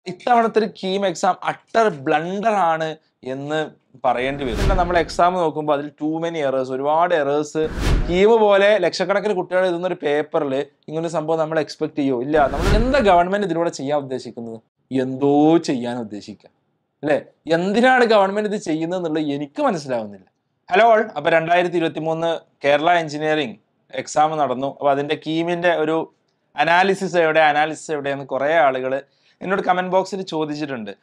ഇത്തവണത്തെ ഒരു KEAM exam utter blunder ആണ് എന്ന് പറയേണ്ടി വരും പിന്നെ നമ്മൾ എക്സാം നോക്കുമ്പോൾ അതിൽ ടൂ മെനി എറേഴ്സ് ഒരുപാട് എറേഴ്സ് കീം പോലെ ലക്ഷക്കണക്കിന് കുട്ടികൾ എഴുതുന്ന ഒരു പേപ്പറിൽ ഇങ്ങനൊരു സംഭവം നമ്മൾ എക്സ്പെക്ട് ചെയ്യോ ഇല്ല നമ്മൾ എന്താ ഗവൺമെന്റ് ഇതിലൂടെ ചെയ്യാൻ ഉദ്ദേശിക്കുന്നത് എന്തോ ചെയ്യാൻ ഉദ്ദേശിക്കുക അല്ലേ എന്തിനാണ് ഗവൺമെന്റ് ഇത് ചെയ്യുന്നത് എന്നുള്ളത് എനിക്ക് മനസ്സിലാവുന്നില്ല ഹലോ ഓൾ അപ്പൊ രണ്ടായിരത്തി ഇരുപത്തി മൂന്ന് കേരള എഞ്ചിനീയറിംഗ് എക്സാം നടന്നു അപ്പൊ അതിന്റെ കീമിന്റെ ഒരു അനാലിസിസ് എവിടെ അനാലിസിസ് എവിടെയെന്ന് കുറെ ആളുകൾ എന്നോട് കമന്റ് ബോക്സിൽ ചോദിച്ചിട്ടുണ്ട്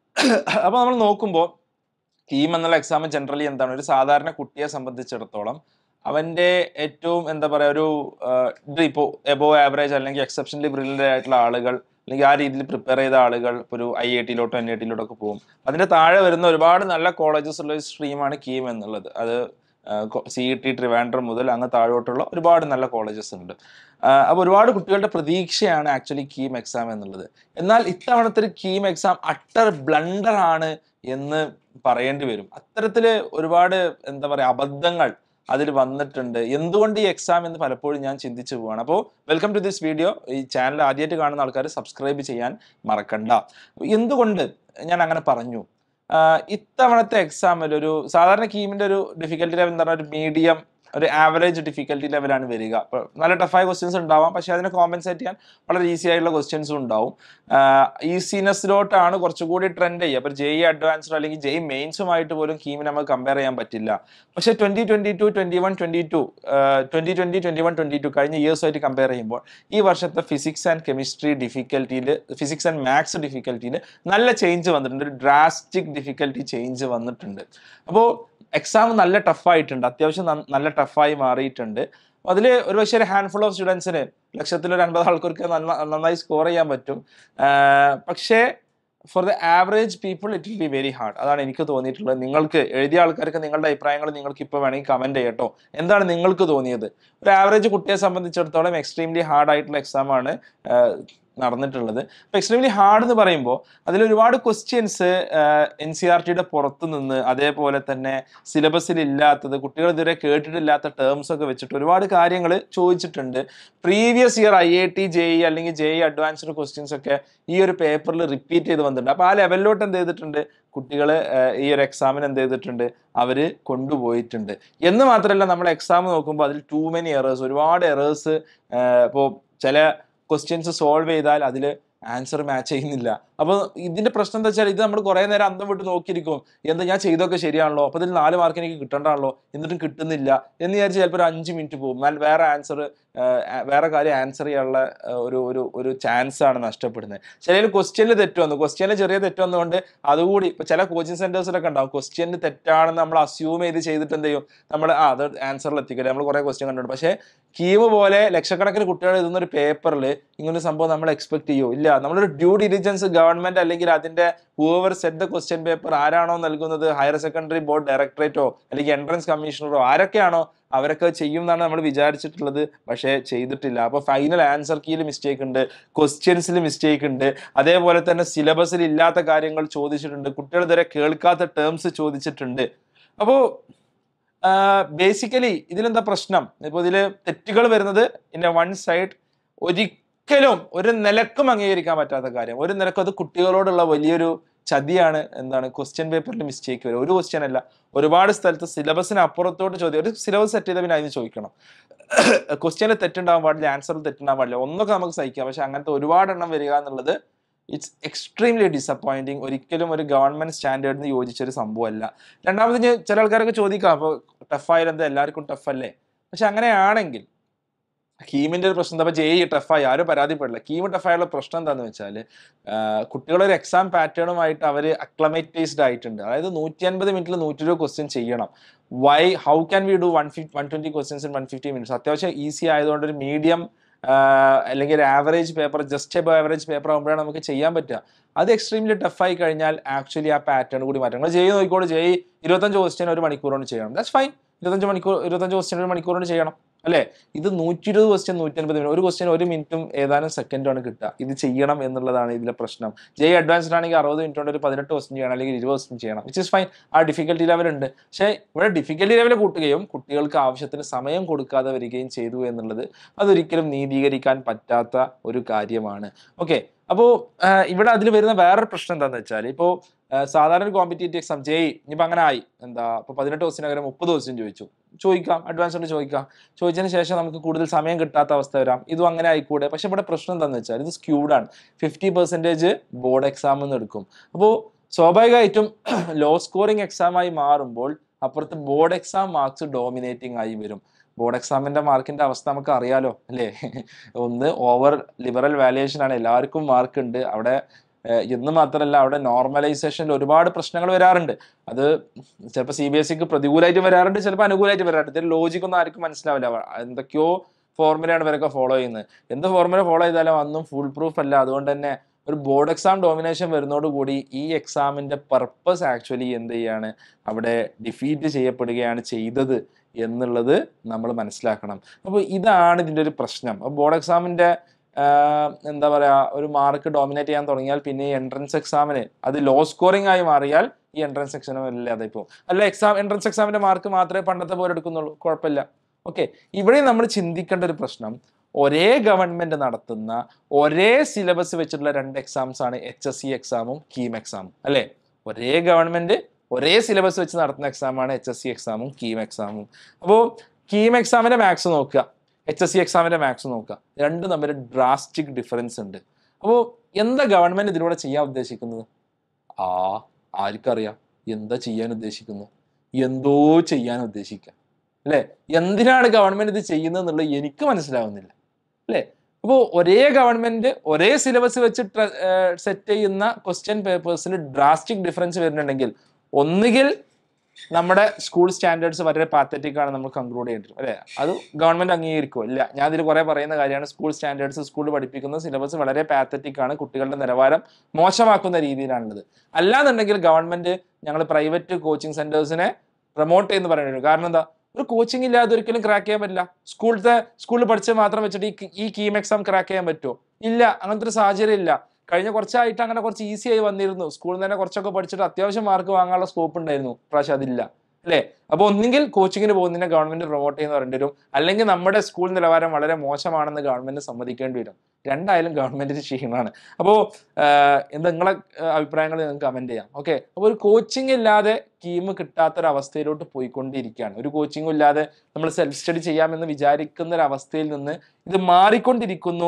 അപ്പൊ നമ്മൾ നോക്കുമ്പോൾ കീം എന്നുള്ള എക്സാം ജനറലി എന്താണ് ഒരു സാധാരണ കുട്ടിയെ സംബന്ധിച്ചിടത്തോളം അവന്റെ ഏറ്റവും എന്താ പറയാ ഒരു ആഹ്, ഇത് ഇപ്പോൾ എബോ ആവറേജ് അല്ലെങ്കിൽ എക്സെപ്ഷനലി ബ്രില്യൻ്റ് ആയിട്ടുള്ള ആളുകൾ അല്ലെങ്കിൽ ആ രീതിയിൽ പ്രിപ്പയർ ചെയ്ത ആളുകൾ ഇപ്പോൾ ഒരു ഐ ഐ ടിയിലോട്ടോ എൻ ഐ ടിയിലോട്ടോ ഒക്കെ പോകും അതിന്റെ താഴെ വരുന്ന ഒരുപാട് നല്ല കോളേജസ് ഉള്ള ഒരു സ്ട്രീമാണ് കീം എന്നുള്ളത് അത് സി ഇ ടി ട്രിവാൻഡ്രം മുതൽ അങ്ങ് താഴോട്ടുള്ള ഒരുപാട് നല്ല കോളേജസ് ഉണ്ട് അപ്പോൾ ഒരുപാട് കുട്ടികളുടെ പ്രതീക്ഷയാണ് ആക്ച്വലി കീം എക്സാം എന്നുള്ളത് എന്നാൽ ഇത്തവണത്തെ ഒരു കീം എക്സാം അട്ടർ ബ്ലണ്ടർ ആണ് എന്ന് പറയേണ്ടി വരും അത്തരത്തില് ഒരുപാട് എന്താ പറയാ അബദ്ധങ്ങൾ അതിൽ വന്നിട്ടുണ്ട് എന്തുകൊണ്ട് ഈ എക്സാം എന്ന് പലപ്പോഴും ഞാൻ ചിന്തിച്ചു പോവാണ് അപ്പോൾ വെൽക്കം ടു ദിസ് വീഡിയോ ഈ ചാനൽ ആദ്യമായിട്ട് കാണുന്ന ആൾക്കാർ സബ്സ്ക്രൈബ് ചെയ്യാൻ മറക്കണ്ട എന്തുകൊണ്ട് ഞാൻ അങ്ങനെ പറഞ്ഞു ആഹ് ഇത്തവണത്തെ എക്സാമിൽ ഒരു സാധാരണ കീമിന്റെ ഒരു ഡിഫിക്കൽട്ടി ലെവൽ എന്ന് പറഞ്ഞാൽ ഒരു മീഡിയം ഒരു ആവറേജ് ഡിഫിക്കൽട്ടി ലെവലാണ് വരിക അപ്പോൾ നല്ല ടഫായ ക്വസ്റ്റ്യൻസ് ഉണ്ടാവാം പക്ഷെ അതിനെ കോമ്പൻസേറ്റ് ചെയ്യാൻ വളരെ ഈസി ആയിട്ടുള്ള ക്വസ്റ്റ്യൻസും ഉണ്ടാവും ഈസിനെസ്സിലോട്ടാണ് കുറച്ചുകൂടി ട്രെൻഡ് ചെയ്യുക അപ്പോൾ ജെയ് അഡ്വാൻസ്ഡ് അല്ലെങ്കിൽ ജെയ് മെയിൻസുമായിട്ട് പോലും കീമിനെ നമുക്ക് കമ്പയർ ചെയ്യാൻ പറ്റില്ല പക്ഷെ twenty twenty two twenty one twenty two twenty twenty twenty one twenty two കഴിഞ്ഞ ഇയേഴ്സുമായിട്ട് കമ്പയർ ചെയ്യുമ്പോൾ ഈ വർഷത്തെ ഫിസിക്സ് ആൻഡ് കെമിസ്ട്രി ഡിഫിക്കൽറ്റിയിൽ ഫിസിക്സ് ആൻഡ് മാത്സ് ഡിഫിക്കൽറ്റിയിൽ നല്ല ചേഞ്ച് വന്നിട്ടുണ്ട് ഒരു ഡ്രാസ്റ്റിക് ഡിഫിക്കൽറ്റി ചേഞ്ച് വന്നിട്ടുണ്ട് അപ്പോൾ എക്സാം നല്ല ടഫായിട്ടുണ്ട് അത്യാവശ്യം നന്ന- നല്ല ടഫായി മാറിയിട്ടുണ്ട് അതിൽ ഒരു പക്ഷേ ഒരു ഹാൻഡ്ഫുൾ ഓഫ് സ്റ്റുഡൻസിന് ലക്ഷത്തിൽ ഒരു അൻപത് ആൾക്കാർക്ക് നന്ന- നന്നായി സ്കോർ ചെയ്യാൻ പറ്റും ആഹ് പക്ഷേ for the average people it will be very hard അതാണ് എനിക്ക് തോന്നിയിട്ടുള്ളത് നിങ്ങൾക്ക് എഴുതിയ ആൾക്കാർക്ക് നിങ്ങളുടെ അഭിപ്രായങ്ങൾ നിങ്ങൾക്ക് ഇപ്പോൾ വേണമെങ്കിൽ കമന്റ് ചെയ്യട്ടോ എന്താണ് നിങ്ങൾക്ക് തോന്നിയത് ഒരു ആവറേജ് കുട്ടിയെ സംബന്ധിച്ചിടത്തോളം എക്സ്ട്രീംലി ഹാർഡ് ആയിട്ടുള്ള എക്സാം ആണ് ആഹ് നടന്നിട്ടുള്ളത് അപ്പോൾ എക്സ്ട്രീംലി ഹാർഡ് എന്ന് പറയുമ്പോൾ അതിൽ ഒരുപാട് ക്വസ്റ്റ്യൻസ് എൻ സി ആർ ടിയുടെ പുറത്ത് നിന്ന് അതേപോലെ തന്നെ സിലബസിൽ ഇല്ലാത്തത് കുട്ടികൾ ഇതുവരെ കേട്ടിട്ടില്ലാത്ത ടേംസ് ഒക്കെ വെച്ചിട്ട് ഒരുപാട് കാര്യങ്ങൾ ചോദിച്ചിട്ടുണ്ട് previous year I I T J E അല്ലെങ്കിൽ ജെ ഇ അഡ്വാൻസ്ഡ് ക്വസ്റ്റ്യൻസ് ഒക്കെ ഈ ഒരു പേപ്പറിൽ റിപ്പീറ്റ് ചെയ്ത് വന്നിട്ടുണ്ട് അപ്പോൾ ആ ലെവലിലോട്ട് എന്ത് ചെയ്തിട്ടുണ്ട് കുട്ടികൾ ഈ ഒരു എക്സാമിന് എന്ത് ചെയ്തിട്ടുണ്ട് അവർ കൊണ്ടുപോയിട്ടുണ്ട് എന്ന് മാത്രമല്ല നമ്മൾ എക്സാം നോക്കുമ്പോൾ അതിൽ ടൂ മെനി എറേഴ്സ് ഒരുപാട് എറേഴ്സ് ഇപ്പോൾ ചില ക്വസ്റ്റ്യൻസ് സോൾവ് ചെയ്താൽ അതിൽ ആൻസർ മാച്ച് ചെയ്യുന്നില്ല അപ്പോൾ ഇതിന്റെ പ്രശ്നം എന്താ വെച്ചാൽ ഇത് നമ്മൾ കുറേ നേരം അന്തം വിട്ട് നോക്കിയിരിക്കും എന്താ ഞാൻ ചെയ്തൊക്കെ ശരിയാണല്ലോ അപ്പോൾ ഇതിൽ നാല് മാർക്ക് എനിക്ക് കിട്ടണ്ടാണല്ലോ എന്നിട്ടും കിട്ടുന്നില്ല എന്ന് വിചാരിച്ച് ചിലപ്പോൾ ഒരു അഞ്ച് മിനിറ്റ് പോകും എന്നാൽ വേറെ ആൻസർ വേറെ കാര്യം ആൻസർ ചെയ്യാനുള്ള ആ, ഒരു ഒരു ഒരു ചാൻസ് ആണ് നഷ്ടപ്പെടുന്നത് ചിലതിൽ ക്വസ്റ്റ്യനിൽ തെറ്റ് വന്നു ക്വസ്റ്റ്യനിൽ ചെറിയ തെറ്റ് വന്നുകൊണ്ട് അതുകൂടി ഇപ്പൊ ചില കോച്ചിങ് സെന്റേഴ്സിലൊക്കെ ഉണ്ടാവും ക്വസ്റ്റ്യനിൽ തെറ്റാണെന്ന് നമ്മൾ അസ്യൂം ചെയ്ത് ചെയ്തിട്ട് എന്ത് ചെയ്യും നമ്മൾ ആ അത് ആൻസറിൽ എത്തിക്കില്ല നമ്മൾ കുറെ ക്വസ്റ്റ്യൻ കണ്ടിട്ടുണ്ട് പക്ഷേ കീമ് പോലെ ലക്ഷക്കണക്കിന് കുട്ടികൾ എഴുതുന്ന ഒരു പേപ്പറിൽ ഇങ്ങനെ സംഭവം നമ്മൾ എക്സ്പെക്ട് ചെയ്യോ ഇല്ല നമ്മളൊരു ഡ്യൂ ഡിലിജൻസ് ഗവൺമെന്റ് അല്ലെങ്കിൽ അതിന്റെ whoever set the question paper ആരാണോ നൽകുന്നത് ഹയർ സെക്കൻഡറി ബോർഡ് ഡയറക്ടറേറ്റോ അല്ലെങ്കിൽ എൻട്രൻസ് കമ്മീഷണറോ ആരൊക്കെയാണോ അവരൊക്കെ ചെയ്യും എന്നാണ് നമ്മൾ വിചാരിച്ചിട്ടുള്ളത് പക്ഷേ ചെയ്തിട്ടില്ല അപ്പോൾ ഫൈനൽ ആൻസർ കീയിൽ മിസ്റ്റേക്ക് ഉണ്ട് ക്വസ്റ്റ്യൻസിൽ മിസ്റ്റേക്ക് ഉണ്ട് അതേപോലെ തന്നെ സിലബസിൽ ഇല്ലാത്ത കാര്യങ്ങൾ ചോദിച്ചിട്ടുണ്ട് കുട്ടികൾ ഇതുവരെ കേൾക്കാത്ത ടേംസ് ചോദിച്ചിട്ടുണ്ട് അപ്പോൾ ബേസിക്കലി ഇതിലെന്താ പ്രശ്നം ഇപ്പോൾ ഇതിൽ തെറ്റുകൾ വരുന്നത് ഇൻ വൺ സൈഡ് ഒരിക്കലും ഒരു നിലക്കും അംഗീകരിക്കാൻ പറ്റാത്ത കാര്യം ഒരു നിലക്കും അത് കുട്ടികളോടുള്ള വലിയൊരു ചതിയാണ് എന്താണ് ക്വസ്റ്റ്യൻ പേപ്പറിൽ മിസ്റ്റേക്ക് വരും ഒരു ക്വസ്റ്റ്യൻ അല്ല ഒരുപാട് സ്ഥലത്ത് സിലബസിന് അപ്പുറത്തോട്ട് ചോദ്യം ഒരു സിലബസ് സെറ്റ് ചെയ്ത പിന്നെ അതിന് ചോദിക്കണം ക്വസ്റ്റ്യനിൽ തെറ്റുണ്ടാവാൻ പാടില്ല ആൻസറിൽ തെറ്റുണ്ടാവാൻ പാടില്ല ഒന്നൊക്കെ നമുക്ക് സഹിക്കാം പക്ഷെ അങ്ങനത്തെ ഒരുപാട് എണ്ണം വരിക എന്നുള്ളത് ഇറ്റ്സ് എക്സ്ട്രീംലി ഡിസപ്പോയിന്റിങ് ഒരിക്കലും ഒരു ഗവൺമെന്റ് സ്റ്റാൻഡേർഡിന് യോജിച്ച ഒരു സംഭവമല്ല രണ്ടാമത് ഞാൻ ചില ആൾക്കാരൊക്കെ ചോദിക്കാം അപ്പോൾ ടഫായാലും എന്താ എല്ലാവർക്കും ടഫല്ലേ പക്ഷെ അങ്ങനെയാണെങ്കിൽ കീമിന്റെ ഒരു പ്രശ്നം എന്താ ജെയ് ടഫായി ആരും പരാതിപ്പെടില്ല കീം ടഫായുള്ള പ്രശ്നം എന്താന്ന് വെച്ചാൽ കുട്ടികളൊരു എക്സാം പാറ്റേണുമായിട്ട് അവർ അക്ലമൈറ്റൈസ്ഡ് ആയിട്ടുണ്ട് അതായത് നൂറ്റി അൻപത് മിനിറ്റിൽ നൂറ്റി ഇരുപത് ക്വസ്റ്റ്യൻ ചെയ്യണം why how can we do one fifty one twenty questions in one fifty minutes അത്യാവശ്യം ഈസി ആയതുകൊണ്ട് ഒരു മീഡിയം അല്ലെങ്കിൽ ഒരു average paper just above average paper ആകുമ്പോഴാണ് നമുക്ക് ചെയ്യാൻ പറ്റുക അത് എക്സ്ട്രീംലി ടഫായി കഴിഞ്ഞാൽ ആക്ച്വലി ആ പാറ്റേൺ കൂടി മാറ്റം നിങ്ങൾ ജെയ് നോക്കിക്കോളൂ ജെയ് ഇരുപത്തഞ്ച് ക്വസ്റ്റ്യൻ ഒരു മണിക്കൂർ കൊണ്ട് ചെയ്യണം ദാറ്റ്സ് ഫൈൻ ഇരുപത്തഞ്ച് മണിക്കൂർ ഇരുപത്തഞ്ച് ക്വസ്റ്റ്യൻ ഒരു മണിക്കൂർ കൊണ്ട് ചെയ്യണം അല്ലേ ഇത് നൂറ്റി ഇരുപത് ക്വസ്റ്റ്യൻ നൂറ്റി അൻപത് മിനിറ്റ് ഒരു ക്വസ്റ്റ്യൻ ഒരു മിനിറ്റും ഏതാനും സെക്കൻഡുമാണ് കിട്ടുക ഇത് ചെയ്യണം എന്നുള്ളതാണ് ഇതിലെ പ്രശ്നം ജെയ് അഡ്വാൻസ്ഡ് ആണെങ്കിൽ അറുപത് മിനിറ്റ് കൊണ്ട് ഒരു പതിനെട്ട് ക്വസ്റ്റ്യൻ ചെയ്യണം അല്ലെങ്കിൽ ഇരുപത് ക്വസ്റ്റ്യൻ ചെയ്യണം വിച്ച് ഇസ് ഫൈൻ ആ ഡിഫിക്കൽട്ടി ലെവൽ ഉണ്ട് പക്ഷേ ഇവിടെ ഡിഫിക്കൽട്ടി ലെവൽ കൂട്ടുകയും കുട്ടികൾക്ക് ആവശ്യത്തിന് സമയം കൊടുക്കാതെ വരികയും ചെയ്തു എന്നുള്ളത് അതൊരിക്കലും നീതീകരിക്കാൻ പറ്റാത്ത ഒരു കാര്യമാണ് ഓക്കെ അപ്പോൾ ഇവിടെ അതിൽ വരുന്ന വേറൊരു പ്രശ്നം എന്താണെന്ന് വെച്ചാൽ ഇപ്പോൾ സാധാരണ കോമ്പറ്റേറ്റീവ് എക്സാം ജെയ് ഇനിയിപ്പോൾ അങ്ങനെ ആയി എന്താ ഇപ്പോൾ പതിനെട്ട് ദിവസത്തിന് പകരം മുപ്പത് ദിവസം ചോദിച്ചു ചോദിക്കാം അഡ്വാൻസ് കൊണ്ട് ചോദിക്കാം ചോദിച്ചതിന് ശേഷം നമുക്ക് കൂടുതൽ സമയം കിട്ടാത്ത അവസ്ഥ വരാം ഇതും അങ്ങനെ ആയിക്കൂടെ പക്ഷെ ഇവിടെ പ്രശ്നം എന്താണെന്ന് വെച്ചാൽ ഇത് സ്ക്യൂഡാണ് ഫിഫ്റ്റി പെർസെൻറ്റേജ് ബോർഡ് എക്സാം എന്ന് എടുക്കും അപ്പോൾ സ്വാഭാവികമായിട്ടും ലോ സ്കോറിംഗ് എക്സാമായി മാറുമ്പോൾ അപ്പുറത്ത് ബോർഡ് എക്സാം മാർക്സ് ഡോമിനേറ്റിംഗ് ആയി വരും ബോർഡ് എക്സാമിന്റെ മാർക്കിന്റെ അവസ്ഥ നമുക്ക് അറിയാലോ അല്ലേ ഒന്ന് ഓവർ ലിബറൽ വാല്യുവേഷൻ ആണ് എല്ലാവർക്കും മാർക്ക് ഉണ്ട് അവിടെ ഏഹ്, എന്ന് മാത്രമല്ല അവിടെ നോർമലൈസേഷനിൽ ഒരുപാട് പ്രശ്നങ്ങൾ വരാറുണ്ട് അത് ചിലപ്പോൾ സി ബി എസ് സിക്ക് പ്രതികൂലമായിട്ട് വരാറുണ്ട് ചിലപ്പോൾ അനുകൂലമായിട്ട് വരാറുണ്ട് ഇതിൽ ലോജിക് ഒന്നും ആർക്കും മനസ്സിലാവില്ല അവ- എന്തൊക്കെയോ ഫോർമുലയാണ് ഇവരൊക്കെ ഫോളോ ചെയ്യുന്നത് എന്ത് ഫോർമുല ഫോളോ ചെയ്താലും അതൊന്നും ഫുൾ പ്രൂഫ് അല്ല അതുകൊണ്ട് തന്നെ ഒരു ബോർഡ് എക്സാം ഡോമിനേഷൻ വരുന്നതോടുകൂടി ഈ എക്സാമിന്റെ പർപ്പസ് ആക്ച്വലി എന്ത് ചെയ്യാണ് അവിടെ ഡിഫീറ്റ് ചെയ്യപ്പെടുകയാണ് ചെയ്തത് എന്നുള്ളത് നമ്മൾ മനസ്സിലാക്കണം അപ്പോൾ ഇതാണ് ഇതിൻ്റെ ഒരു പ്രശ്നം അപ്പോൾ ബോർഡ് എക്സാമിൻ്റെ എന്താ പറയുക ഒരു മാർക്ക് ഡോമിനേറ്റ് ചെയ്യാൻ തുടങ്ങിയാൽ പിന്നെ ഈ എൻട്രൻസ് എക്സാമിന് അത് ലോ സ്കോറിംഗ് ആയി മാറിയാൽ ഈ എൻട്രൻസ് എക്സാം ഇല്ലാതെ ഇപ്പോൾ അല്ല എക്സാം എൻട്രൻസ് എക്സാമിന്റെ മാർക്ക് മാത്രമേ പണ്ടത്തെ പോലെ എടുക്കുന്നുള്ളൂ കുഴപ്പമില്ല ഓക്കെ ഇവിടെ നമ്മൾ ചിന്തിക്കേണ്ട ഒരു പ്രശ്നം ഒരേ ഗവൺമെന്റ് നടത്തുന്ന ഒരേ സിലബസ് വെച്ചിട്ടുള്ള രണ്ട് എക്സാംസ് ആണ് എച്ച് എസ് സി എക്സാമും കീം എക്സാമും അല്ലേ ഒരേ ഗവൺമെന്റ് ഒരേ സിലബസ് വെച്ച് നടത്തുന്ന എക്സാമാണ് എച്ച് എസ് സി എക്സാമും കീം എക്സാമും അപ്പോൾ കീം എക്സാമിന്റെ മാത്സ് നോക്കുക എച്ച് എസ് സി എക്സാമിന്റെ മാത്സ് നോക്കുക രണ്ടും തമ്മിൽ ഡ്രാസ്റ്റിക് ഡിഫറൻസ് ഉണ്ട് അപ്പോൾ എന്താ ഗവൺമെന്റ് ഇതിലൂടെ ചെയ്യാൻ ഉദ്ദേശിക്കുന്നത് ആ ആർക്കറിയാം എന്താ ചെയ്യാൻ ഉദ്ദേശിക്കുന്നു എന്തോ ചെയ്യാൻ ഉദ്ദേശിക്കുക അല്ലേ എന്തിനാണ് ഗവൺമെന്റ് ഇത് ചെയ്യുന്നത് എന്നുള്ളത് എനിക്ക് മനസ്സിലാവുന്നില്ല അല്ലേ അപ്പോൾ ഒരേ ഗവൺമെന്റ് ഒരേ സിലബസ് വെച്ച് സെറ്റ് ചെയ്യുന്ന ക്വസ്റ്റ്യൻ പേപ്പേഴ്സിൽ ഡ്രാസ്റ്റിക് ഡിഫറൻസ് വരുന്നുണ്ടെങ്കിൽ ഒന്നുകിൽ നമ്മുടെ സ്കൂൾ സ്റ്റാൻഡേർഡ്സ് വളരെ പാത്തറ്റിക് ആണ് നമ്മൾ കൺക്ലൂഡ് ചെയ്യേണ്ടത് അല്ലേ അത് ഗവൺമെന്റ് അംഗീകരിക്കുമോ ഇല്ല ഞാൻ ഇതിൽ കുറെ പറയുന്ന കാര്യമാണ് സ്കൂൾ സ്റ്റാൻഡേർഡ്സ് സ്കൂളിൽ പഠിപ്പിക്കുന്ന സിലബസ് വളരെ പാത്തറ്റിക് ആണ് കുട്ടികളുടെ നിലവാരം മോശമാക്കുന്ന രീതിയിലാണുള്ളത് അല്ലാന്നുണ്ടെങ്കിൽ ഗവൺമെന്റ് ഞങ്ങൾ പ്രൈവറ്റ് കോച്ചിങ് സെന്റേഴ്സിനെ പ്രൊമോട്ട് ചെയ്യുന്നു പറയുന്നത് കാരണം എന്താ ഒരു കോച്ചിങ് ഇല്ലാതെ ഒരിക്കലും ക്രാക്ക് ചെയ്യാൻ പറ്റില്ല സ്കൂളത്തെ സ്കൂളിൽ പഠിച്ചത് മാത്രം വെച്ചിട്ട് ഈ ഈ കീം എക്സാം ക്രാക്ക് ചെയ്യാൻ പറ്റുമോ ഇല്ല അങ്ങനത്തെ ഒരു സാഹചര്യം ഇല്ല കഴിഞ്ഞ കുറച്ചായിട്ട് അങ്ങനെ കുറച്ച് ഈസി ആയി വന്നിരുന്നു സ്കൂളിൽ നിന്ന് തന്നെ കുറച്ചൊക്കെ പഠിച്ചിട്ട് അത്യാവശ്യം മാർക്ക് വാങ്ങാനുള്ള സ്കോപ്പ് ഉണ്ടായിരുന്നു പ്രാവശ്യം അതില്ല അല്ലേ അപ്പോൾ ഒന്നെങ്കിൽ കോച്ചിങ്ങിന് പോകുന്നതിനെ ഗവൺമെന്റ് പ്രൊമോട്ട് ചെയ്യുന്ന പറയേണ്ടി വരും അല്ലെങ്കിൽ നമ്മുടെ സ്കൂൾ നിലവാരം വളരെ മോശമാണെന്ന് ഗവൺമെന്റ് സമ്മതിക്കേണ്ടി വരും രണ്ടായാലും ഗവൺമെന്റിന് ക്ഷീണമാണ് അപ്പോൾ എന്താ നിങ്ങളെ ആ, അഭിപ്രായങ്ങൾ നിങ്ങൾക്ക് കമന്റ് ചെയ്യാം ഓക്കെ അപ്പോൾ ഒരു കോച്ചിങ് ഇല്ലാതെ കീം കിട്ടാത്തൊരവസ്ഥയിലോട്ട് പോയിക്കൊണ്ടിരിക്കുകയാണ് ഒരു കോച്ചിങ്ങും ഇല്ലാതെ നമ്മൾ സെൽഫ് സ്റ്റഡി ചെയ്യാമെന്ന് വിചാരിക്കുന്ന ഒരു അവസ്ഥയിൽ നിന്ന് ഇത് മാറിക്കൊണ്ടിരിക്കുന്നു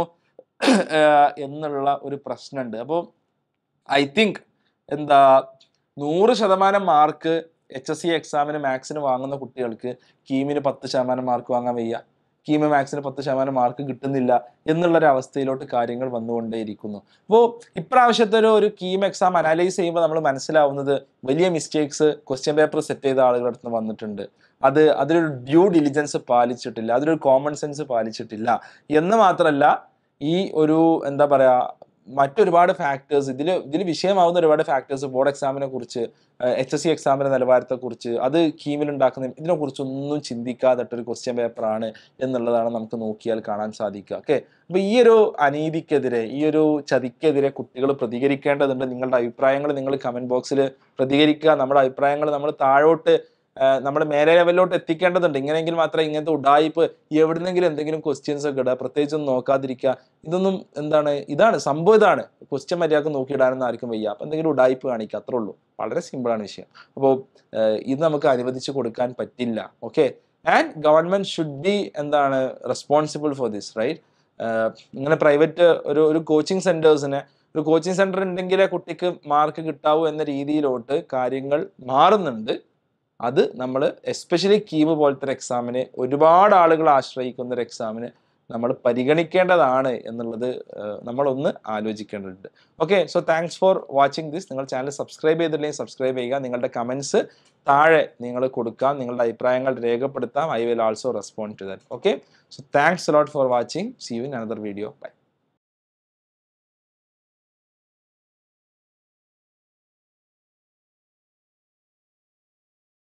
ആഹ് എന്നുള്ള ഒരു പ്രശ്നമുണ്ട് അപ്പോൾ ഐ തിങ്ക് എന്താ നൂറ് ശതമാനം മാർക്ക് എച്ച് എസ് സി എക്സാമിന് മാത്സിന് വാങ്ങുന്ന കുട്ടികൾക്ക് കീമിന് പത്ത് ശതമാനം മാർക്ക് വാങ്ങാൻ വയ്യ കീമ് മാത്സിന് പത്ത് ശതമാനം മാർക്ക് കിട്ടുന്നില്ല എന്നുള്ളൊരു അവസ്ഥയിലോട്ട് കാര്യങ്ങൾ വന്നുകൊണ്ടേയിരിക്കുന്നു അപ്പോൾ ഇപ്രാവശ്യത്തെ ഒരു ഒരു കീം എക്സാം അനലൈസ് ചെയ്യുമ്പോൾ നമ്മൾ മനസ്സിലാവുന്നത് വലിയ മിസ്റ്റേക്സ് ക്വസ്റ്റ്യൻ പേപ്പർ സെറ്റ് ചെയ്ത ആളുകളുടെ അടുത്ത് നിന്ന് വന്നിട്ടുണ്ട് അത് അതിലൊരു ഡ്യൂ ഡിലിജൻസ് പാലിച്ചിട്ടില്ല അതിലൊരു കോമൺ സെൻസ് പാലിച്ചിട്ടില്ല എന്ന് മാത്രമല്ല ഈ ഒരു എന്താ പറയാ മറ്റൊരുപാട് ഫാക്ടേഴ്സ് ഇതിൽ ഇതിൽ വിഷയമാവുന്ന ഒരുപാട് ഫാക്ടേഴ്സ് ബോർഡ് എക്സാമിനെ കുറിച്ച് എച്ച് എസ് സി എക്സാമിന്റെ നിലവാരത്തെ കുറിച്ച് അത് കീമിൽ ഉണ്ടാക്കുന്ന ഇതിനെ കുറിച്ചൊന്നും ചിന്തിക്കാതിട്ടൊരു ക്വസ്റ്റ്യൻ പേപ്പറാണ് എന്നുള്ളതാണ് നമുക്ക് നോക്കിയാൽ കാണാൻ സാധിക്കുക ഓക്കെ അപ്പൊ ഈ ഒരു അനീതിക്കെതിരെ ഈ ഒരു ചതിക്കെതിരെ കുട്ടികൾ പ്രതികരിക്കേണ്ടതുണ്ട് നിങ്ങളുടെ അഭിപ്രായങ്ങൾ നിങ്ങൾ കമന്റ് ബോക്സിൽ പ്രതികരിക്കുക നമ്മുടെ അഭിപ്രായങ്ങൾ നമ്മൾ താഴോട്ട് നമ്മൾ മേലെ ലെവലിലോട്ട് എത്തിക്കേണ്ടതുണ്ട് ഇങ്ങനെയെങ്കിൽ മാത്രമേ ഇങ്ങനത്തെ ഉടായിപ്പ് എവിടുന്നെങ്കിലും എന്തെങ്കിലും ക്വസ്റ്റ്യൻസ് ഒക്കെ ഇടുക പ്രത്യേകിച്ചൊന്നും നോക്കാതിരിക്കുക ഇതൊന്നും എന്താണ് ഇതാണ് സംഭവം ഇതാണ് ക്വസ്റ്റ്യൻ മര്യാദക്ക് നോക്കിയിടാനൊന്നും ആർക്കും വയ്യ അപ്പം എന്തെങ്കിലും ഉടായിപ്പ് കാണിക്കുക അത്രേ ഉള്ളൂ വളരെ സിമ്പിളാണ് വിഷയം അപ്പോൾ ഇത് നമുക്ക് അനുവദിച്ച് കൊടുക്കാൻ പറ്റില്ല okay and government should be എന്താണ് റെസ്പോൺസിബിൾ ഫോർ ദിസ് റൈറ്റ് ഇങ്ങനെ പ്രൈവറ്റ് ഒരു ഒരു കോച്ചിങ് സെന്റേഴ്സിനെ ഒരു കോച്ചിങ് സെന്റർ ഉണ്ടെങ്കിലേ കുട്ടിക്ക് മാർക്ക് കിട്ടാവൂ എന്ന രീതിയിലോട്ട് കാര്യങ്ങൾ മാറുന്നുണ്ട് അത് നമ്മൾ എസ്പെഷ്യലി കീമ് പോലത്തെ ഒരു എക്സാമിന് ഒരുപാട് ആളുകൾ ആശ്രയിക്കുന്ന ഒരു എക്സാമിന് നമ്മൾ പരിഗണിക്കേണ്ടതാണ് എന്നുള്ളത് ഏഹ്, നമ്മളൊന്ന് ആലോചിക്കേണ്ടതുണ്ട് okay so thanks for watching this നിങ്ങൾ ചാനൽ സബ്സ്ക്രൈബ് ചെയ്തില്ലെങ്കിൽ സബ്സ്ക്രൈബ് ചെയ്യുക നിങ്ങളുടെ കമൻസ് താഴെ നിങ്ങൾ കൊടുക്കാം നിങ്ങളുടെ അഭിപ്രായങ്ങൾ രേഖപ്പെടുത്താം I will also respond to that okay so thanks lot for watching see you in another video by